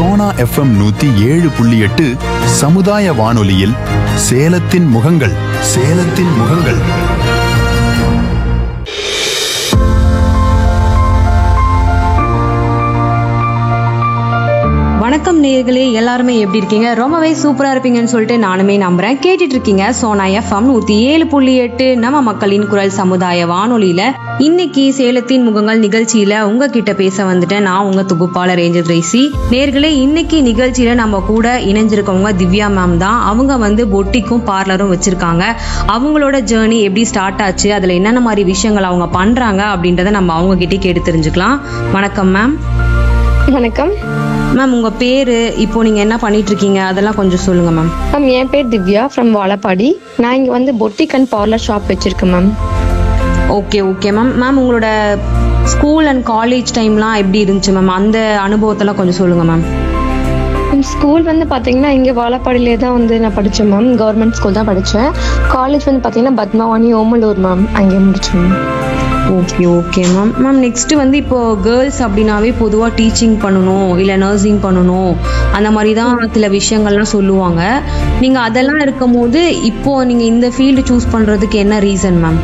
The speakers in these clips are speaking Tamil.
சோனா எஃப்எம் நூத்தி ஏழு புள்ளி எட்டு சமுதாய வானொலியில் சேலத்தின் முகங்கள் சேலத்தின் முகங்கள் வணக்கம் நேயர்களே எல்லாருமே எப்படி இருக்கீங்க ரொம்பவே சூப்பரா இருப்பீங்கன்னு சொல்லிட்டு நானுமே நம்புறேன் கேட்டுட்டு இருக்கீங்க சோனா எஃப்எம் நூத்தி ஏழு புள்ளி எட்டு நம்ம மக்களின் குரல் சமுதாய வானொலியில இன்னைக்கு சேலத்தின் முகங்கள் நிகழ்ச்சியில உங்ககிட்ட பேச வந்துட்டேன் நான் உங்க தொகுப்பாளர் ஏஞ்சல் ரேசி நேர்களே இன்னைக்கு நிகழ்ச்சியில நம்ம கூட இணைஞ்சிருக்கவங்க திவ்யா மேம் தான் அவங்க வந்து பொட்டிக்கும் பார்லரும் வச்சிருக்காங்க அவங்களோட ஜேர்னி எப்படி ஸ்டார்ட் ஆச்சு அதுல என்னென்ன மாதிரி விஷயங்கள் அவங்க பண்றாங்க அப்படின்றத நம்ம அவங்க கிட்டே கேட்டு தெரிஞ்சுக்கலாம் வணக்கம் மேம் வணக்கம் மேம் உங்க பேரு இப்போ நீங்க என்ன பண்ணிட்டு இருக்கீங்க அதெல்லாம் கொஞ்சம் சொல்லுங்க மேம் மேம் என் பேர் திவ்யா ஃப்ரம் வாழப்பாடி நான் இங்கே வந்து பொட்டிக் அண்ட் பார்லர் ஷாப் வச்சிருக்கேன் ma'am okay okay ma'am ma'am உங்களோட ஸ்கூல் அண்ட் காலேஜ் டைம்லாம் எப்படி இருந்துச்சு மேம் அந்த அனுபவத்தெல்லாம் கொஞ்சம் சொல்லுங்க மேம் ஸ்கூல் வந்து பார்த்தீங்கன்னா இங்கே வாழப்பாடியிலே தான் வந்து நான் படித்தேன் மேம் கவர்மெண்ட் ஸ்கூல் தான் படித்தேன் காலேஜ் வந்து பார்த்தீங்கன்னா பத்மாவாணி ஓமலூர் மேம் அங்கே முடிச்சேன் ma'am okay okay ma'am ma'am next வந்து இப்போ கேர்ள்ஸ் அப்படின்னாவே பொதுவாக டீச்சிங் பண்ணணும் இல்லை நர்சிங் பண்ணணும் அந்த மாதிரி தான் சில விஷயங்கள்லாம் சொல்லுவாங்க நீங்கள் அதெல்லாம் இருக்கும் போது இப்போ நீங்கள் இந்த ஃபீல்டு சூஸ் பண்ணுறதுக்கு என்ன ரீசன் மேம்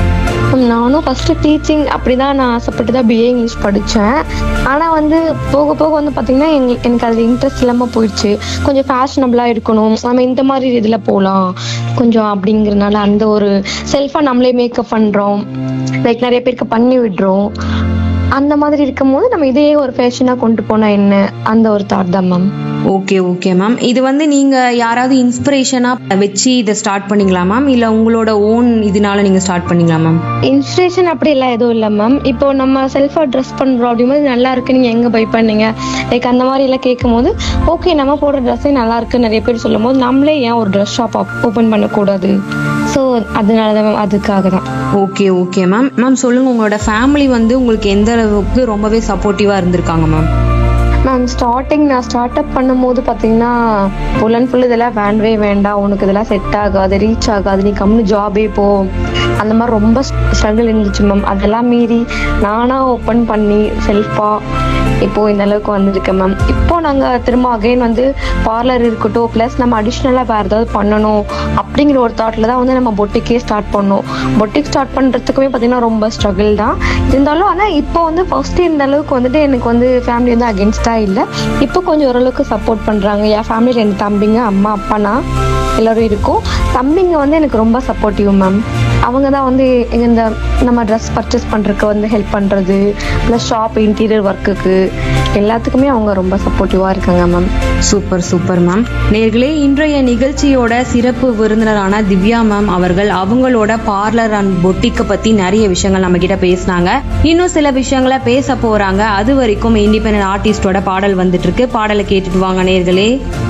மேம், நானும் ஃபர்ஸ்ட் டீச்சிங் அப்படிதான் நான் ஆசைப்பட்டு தான் பிஏ இங்கிலீஷ் படித்தேன் ஆனால் வந்து போக போக வந்து பார்த்தீங்கன்னா எங்களுக்கு எனக்கு அதில் இன்ட்ரெஸ்ட் இல்லாமல் போயிடுச்சு கொஞ்சம் ஃபேஷனபிளாக இருக்கணும் நம்ம இந்த மாதிரி இதில் போகலாம் கொஞ்சம் அப்படிங்கிறனால அந்த ஒரு செல்ஃபாக நம்மளே மேக்கப் பண்ணுறோம் லைக் நிறைய பேருக்கு பண்ணி விடுறோம் அந்த மாதிரி இருக்கும்போது நம்ம இதையே ஒரு ஃபேஷனாக கொண்டு போனால் என்ன அந்த ஒரு தாட் தான் மேம் ஓகே ஓகே மேம் இது வந்து நீங்க யாராவது இன்ஸ்பிரேஷனா வச்சு இதை ஸ்டார்ட் பண்ணீங்களா மேம் இல்ல உங்களோட ஓன் இதனால நீங்க ஸ்டார்ட் பண்ணீங்களா மேம் இன்ஸ்பிரேஷன் அப்படி எல்லாம் எதுவும் இல்லை மேம் இப்போ நம்ம செல்ஃபாக ட்ரெஸ் பண்ணுறோம் அப்படிங்கும்போது நல்லா இருக்கு நீங்கள் எங்கே பை பண்ணீங்க லைக் அந்த மாதிரி எல்லாம் கேட்கும் போது ஓகே நம்ம போடுற ட்ரெஸ்ஸே நல்லா இருக்கு நிறைய பேர் சொல்லும் போது நம்மளே ஏன் ஒரு ட்ரெஸ் ஷாப் ஓப்பன் பண்ணக்கூடாது ஸோ அதனால தான் மேம் அதுக்காக தான் ஓகே ஓகே மேம் மேம் சொல்லுங்க உங்களோட ஃபேமிலி வந்து உங்களுக்கு எந்த அளவுக்கு ரொம்பவே சப்போர்ட்டிவா இருந்திருக்காங்க மேம் மேம் ஸ்டார்டிங் நான் ஸ்டார்ட் அப் பண்ணும்போது பார்த்தீங்கன்னா ஃபுல் அண்ட் ஃபுல் இதெல்லாம் வேண்டவே வேண்டாம் உனக்கு இதெல்லாம் செட் ஆகாது ரீச் ஆகாது நீ கம்னு ஜாபே போ அந்த மாதிரி ரொம்ப ஸ்ட்ரகிள் இருந்துச்சு மேம் அதெல்லாம் மீறி நானாக ஓப்பன் பண்ணி செல்ஃபாக இப்போ இந்த அளவுக்கு வந்திருக்கேன் மேம் இப்போ நாங்கள் திரும்ப அகைன் வந்து பார்லர் இருக்கட்டும் ப்ளஸ் நம்ம அடிஷ்னலாக வேறு ஏதாவது பண்ணணும் அப்படிங்கிற ஒரு தாட்டில் தான் வந்து நம்ம பொட்டிக்கே ஸ்டார்ட் பண்ணோம் பொட்டிக் ஸ்டார்ட் பண்ணுறதுக்குமே பார்த்தீங்கன்னா ரொம்ப ஸ்ட்ரகிள் தான் இருந்தாலும் ஆனால் இப்போ வந்து ஃபர்ஸ்ட் இந்த அளவுக்கு வந்துட்டு எனக்கு வந்து ஃபேமிலி வந்து அகென்ஸ்டாக இல்லை இப்போ கொஞ்சம் ஓரளவுக்கு சப்போர்ட் பண்ணுறாங்க என் ஃபேமிலியில் ரெண்டு தம்பிங்க அம்மா அப்பா நான் எல்லோரும் இருக்கோம் தம்பிங்க வந்து எனக்கு ரொம்ப சப்போர்ட்டிவ் மேம் அவங்க தான் வந்து எங்க இந்த நம்ம ட்ரெஸ் பர்ச்சேஸ் பண்ணுறதுக்கு வந்து ஹெல்ப் பண்ணுறது ப்ளஸ் ஷாப் இன்டீரியர் ஒர்க்குக்கு எல்லாத்துக்குமே அவங்க ரொம்ப சப்போர்ட்டிவாக இருக்காங்க மேம் சூப்பர் சூப்பர் மேம் நேர்களே இன்றைய நிகழ்ச்சியோட சிறப்பு விருந்தினரான திவ்யா மேம் அவர்கள் அவங்களோட பார்லர் அண்ட் பொட்டிக்கை பத்தி நிறைய விஷயங்கள் நம்ம கிட்ட பேசினாங்க இன்னும் சில விஷயங்களை பேச போறாங்க அது வரைக்கும் இண்டிபெண்டன்ட் ஆர்டிஸ்டோட பாடல் வந்துட்டு இருக்கு பாடலை கேட்டுட்டு வாங்க நேர்களே